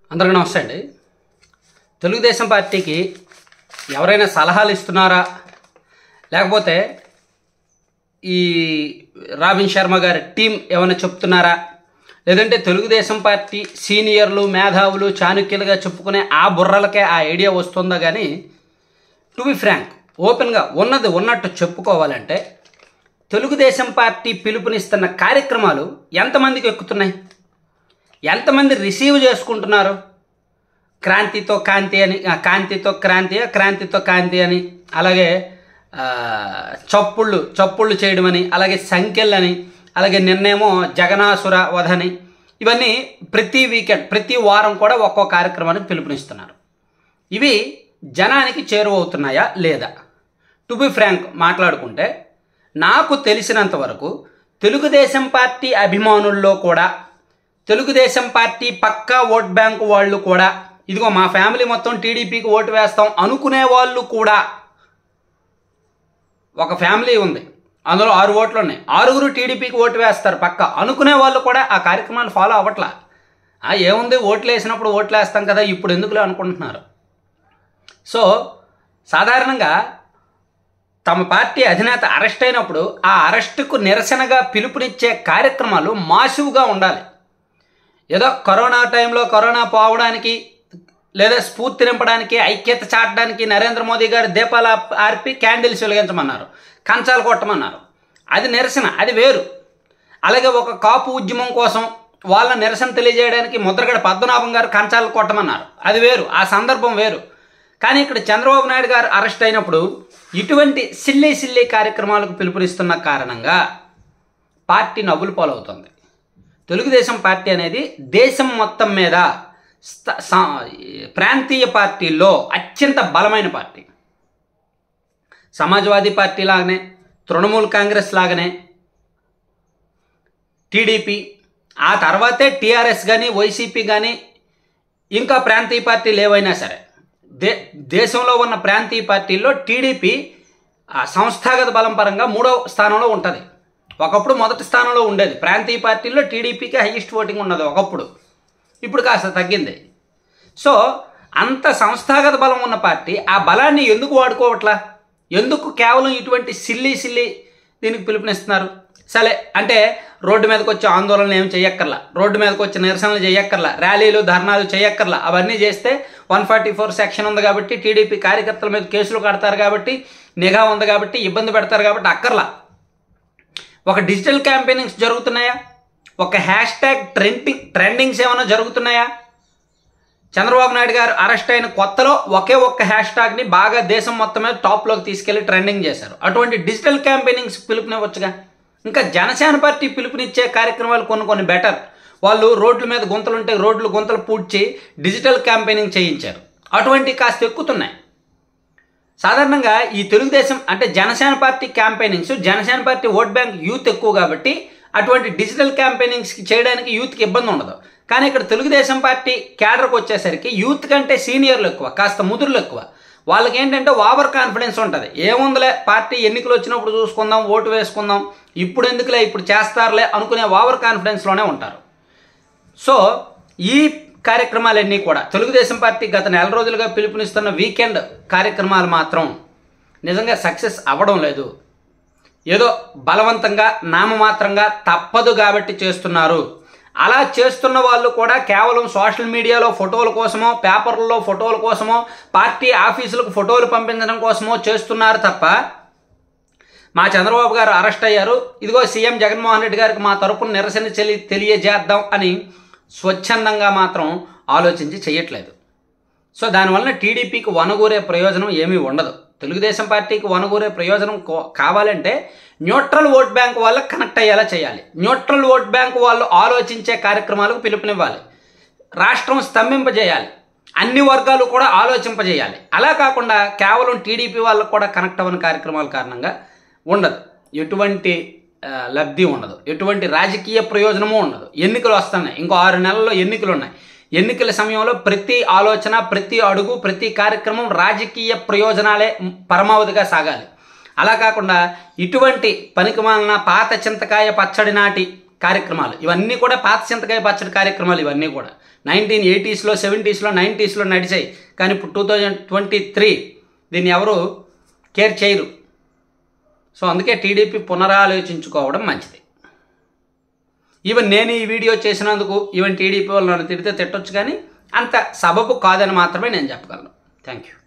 అందరికీ నమస్తే అండి తెలుగుదేశం పార్టీకి ఎవరైనా సలహాలు ఇస్తున్నారా లేకపోతే ఈ రాబిన్ శర్మ గారి టీం ఏమైనా చెప్తున్నారా లేదంటే తెలుగుదేశం పార్టీ సీనియర్లు మేధావులు చాణుక్యులుగా చెప్పుకునే ఆ బుర్రలకే ఆ ఐడియా వస్తుందా కానీ టు బి ఫ్రాంక్ ఓపెన్గా ఉన్నది ఉన్నట్టు చెప్పుకోవాలంటే తెలుగుదేశం పార్టీ పిలుపునిస్తున్న కార్యక్రమాలు ఎంతమందికి ఎక్కుతున్నాయి ఎంతమంది రిసీవ్ చేసుకుంటున్నారు క్రాంతితో కాంతి అని ఆ, కాంతితో క్రాంతి క్రాంతితో కాంతి అని అలాగే ఆ, చప్పుళ్ళు చప్పుళ్ళు చేయడం అని అలాగే సంఖ్యలని అలాగే నిన్నేమో జగనాసుర వధని ఇవన్నీ ప్రతి వీకెండ్ ప్రతి వారం కూడా ఒక్కో కార్యక్రమానికి పిలుపునిస్తున్నారు ఇవి జనానికి చేరువవుతున్నాయా లేదా టు బి ఫ్రాంక్ మాట్లాడుకుంటే నాకు తెలిసినంత వరకు తెలుగుదేశం పార్టీ అభిమానుల్లో కూడా తెలుగుదేశం పార్టీ పక్కా ఓట్ బ్యాంకు వాళ్ళు కూడా ఇదిగో మా ఫ్యామిలీ మొత్తం టీడీపీకి ఓటు వేస్తాం అనుకునే వాళ్ళు కూడా ఒక ఫ్యామిలీ ఉంది అందులో ఆరు ఓట్లు ఉన్నాయి ఆరుగురు టీడీపీకి ఓటు వేస్తారు పక్క అనుకునే వాళ్ళు కూడా ఆ కార్యక్రమాలు ఫాలో అవ్వట్లా ఆ, ఏముంది ఓట్లు వేసినప్పుడు ఓట్లు వేస్తాం కదా ఇప్పుడు ఎందుకులే అనుకుంటున్నారు సో సాధారణంగా తమ పార్టీ అధినేత అరెస్ట్ అయినప్పుడు ఆ అరెస్టుకు నిరసనగా పిలుపునిచ్చే కార్యక్రమాలు మాసివ్గా ఉండాలి ఏదో కరోనా టైంలో కరోనా పోవడానికి లేదా స్ఫూర్తి నింపడానికి ఐక్యత చాటడానికి నరేంద్ర మోదీ గారు దీపాల ఆర్పి క్యాండిల్స్ వెలిగించమన్నారు కంచాలు కొట్టమన్నారు అది నిరసన అది వేరు అలాగే ఒక కాపు ఉద్యమం కోసం వాళ్ళ నిరసన తెలియజేయడానికి ముద్రగడ పద్మనాభం గారు కంచాలు కొట్టమన్నారు అది వేరు ఆ సందర్భం వేరు కానీ ఇక్కడ చంద్రబాబు నాయుడు గారు అరెస్ట్ అయినప్పుడు ఇటువంటి సిల్లీ సిల్లీ కార్యక్రమాలకు పిలుపునిస్తున్న కారణంగా పార్టీ నవ్వులు పాలవుతుంది తెలుగుదేశం పార్టీ అనేది దేశం మొత్తం మీద స్థ- సా- ప్రాంతీయ పార్టీల్లో అత్యంత బలమైన పార్టీ సమాజ్వాదీ పార్టీ లాగానే తృణమూల్ కాంగ్రెస్ లాగానే టీడీపీ ఆ తర్వాతే టీఆర్ఎస్ కానీ వైసీపీ కానీ ఇంకా ప్రాంతీయ పార్టీలు ఏవైనా సరే దే దేశంలో ఉన్న ప్రాంతీయ పార్టీల్లో టీడీపీ ఆ సంస్థాగత బలం పరంగా మూడో స్థానంలో ఉంటుంది ఒకప్పుడు మొదటి స్థానంలో ఉండేది ప్రాంతీయ పార్టీల్లో టీడీపీకి హైయెస్ట్ ఓటింగ్ ఉన్నది ఒకప్పుడు ఇప్పుడు కాస్త తగ్గింది సో అంత సంస్థాగత బలం ఉన్న పార్టీ ఆ బలాన్ని ఎందుకు వాడుకోవట్లా ఎందుకు కేవలం ఇటువంటి సిల్లి సిల్లి దీనికి పిలుపునిస్తున్నారు సరే అంటే రోడ్డు మీదకి వచ్చి ఆందోళనలు ఏం చేయక్కర్లా రోడ్డు మీదకి వచ్చి నిరసనలు చేయక్కర్లా ర్యాలీలు ధర్నాలు చేయక్కర్లా అవన్నీ చేస్తే వన్ ఫార్టీ ఫోర్ సెక్షన్ ఉంది కాబట్టి టీడీపీ కార్యకర్తల మీద కేసులు కడతారు కాబట్టి నిఘా ఉంది కాబట్టి ఇబ్బంది పెడతారు కాబట్టి అక్కర్లా ఒక డిజిటల్ క్యాంపెయినింగ్స్ జరుగుతున్నాయా ఒక హ్యాష్ ట్యాగ్ ట్రెండింగ్ ట్రెండింగ్స్ ఏమైనా జరుగుతున్నాయా చంద్రబాబు నాయుడు గారు అరెస్ట్ అయిన కొత్తలో ఒకే ఒక్క హ్యాష్ ట్యాగ్ని బాగా దేశం మొత్తం మీద టాప్లోకి తీసుకెళ్లి ట్రెండింగ్ చేశారు అటువంటి డిజిటల్ క్యాంపెయినింగ్స్ పిలుపునివ్వచ్చుగా ఇంకా జనసేన పార్టీ పిలుపునిచ్చే కార్యక్రమాలు కొన్ని కొన్ని బెటర్ వాళ్ళు రోడ్ల మీద గుంతలుంటే రోడ్లు గుంతలు పూడ్చి డిజిటల్ క్యాంపెయినింగ్ చేయించారు అటువంటి కాస్త ఎక్కుతున్నాయి సాధారణంగా ఈ తెలుగుదేశం అంటే Janasena party campaignings Janasena party vote bank youth ఎక్కువ కాబట్టి అటువంటి డిజిటల్ క్యాంపెయినింగ్స్ చేయడానికి యూత్కి ఇబ్బంది ఉండదు కానీ ఇక్కడ తెలుగుదేశం పార్టీ క్యాడర్కి వచ్చేసరికి యూత్ కంటే సీనియర్లు ఎక్కువ కాస్త ముదురులు ఎక్కువ వాళ్ళకి ఏంటంటే ఓవర్ కాన్ఫిడెన్స్ ఉంటుంది ఏముందిలే పార్టీ ఎన్నికలు వచ్చినప్పుడు చూసుకుందాం ఓటు వేసుకుందాం ఇప్పుడు ఎందుకులే ఇప్పుడు చేస్తారులే అనుకునే ఓవర్ కాన్ఫిడెన్స్లోనే ఉంటారు సో ఈ కార్యక్రమాలన్నీ కూడా తెలుగుదేశం పార్టీ గత నెల రోజులుగా పిలుపునిస్తున్న వీకెండ్ కార్యక్రమాలు మాత్రం నిజంగా సక్సెస్ అవ్వడం లేదు ఏదో బలవంతంగా నామమాత్రంగా తప్పదు కాబట్టి చేస్తున్నారు అలా చేస్తున్న వాళ్ళు కూడా కేవలం సోషల్ మీడియాలో ఫోటోల కోసమో పేపర్లలో ఫోటోల కోసమో పార్టీ ఆఫీసులకు ఫోటోలు పంపించడం కోసమో చేస్తున్నారు తప్ప మా చంద్రబాబు గారు అరెస్ట్ అయ్యారు ఇదిగో సీఎం జగన్మోహన్ రెడ్డి గారికి మా తరపున నిరసన చెల్లి తెలియజేద్దాం అని స్వచ్ఛందంగా మాత్రం ఆలోచించి చేయట్లేదు సో దానివల్ల టీడీపీకి వనగూరే ప్రయోజనం ఏమీ ఉండదు తెలుగుదేశం పార్టీకి వనగూరే ప్రయోజనం కో- కావాలంటే న్యూట్రల్ ఓట్ బ్యాంక్ వాళ్ళకి కనెక్ట్ అయ్యేలా చేయాలి న్యూట్రల్ ఓట్ బ్యాంక్ వాళ్ళు ఆలోచించే కార్యక్రమాలకు పిలుపునివ్వాలి రాష్ట్రం స్తంభింపజేయాలి అన్ని వర్గాలు కూడా ఆలోచింపజేయాలి అలా కాకుండా కేవలం టీడీపీ వాళ్ళకు కూడా కనెక్ట్ అవ్వని కార్యక్రమాల కారణంగా ఉండదు ఎటువంటి ఆ, లబ్ధి ఉండదు ఎటువంటి రాజకీయ ప్రయోజనము ఉండదు ఎన్నికలు వస్తున్నాయి ఇంకో ఆరు నెలల్లో ఎన్నికలు ఉన్నాయి ఎన్నికల సమయంలో ప్రతి ఆలోచన ప్రతి అడుగు ప్రతి కార్యక్రమం రాజకీయ ప్రయోజనాలే పరమావధిగా సాగాలి అలా కాకుండా ఇటువంటి పనికిమాలిన పాత చింతకాయ పచ్చడి నాటి కార్యక్రమాలు ఇవన్నీ కూడా పాత చింతకాయ పచ్చడి కార్యక్రమాలు ఇవన్నీ కూడా నైన్టీన్ ఎయిటీస్లో సెవెంటీస్లో నైంటీస్లో నడిచాయి కానీ ఇప్పుడు టూ థౌజండ్ ట్వంటీ త్రీ దీన్ని ఎవరు కేర్ చేయరు సో అందుకే టీడీపీ పునరాలోచించుకోవడం మంచిది ఈవెన్ నేను ఈ వీడియో చేసినందుకు ఈవెన్ టీడీపీ వాళ్ళు నన్ను తిడితే తిట్టొచ్చు కానీ అంత సబబు కాదని మాత్రమే నేను చెప్పగలను థ్యాంక్ యూ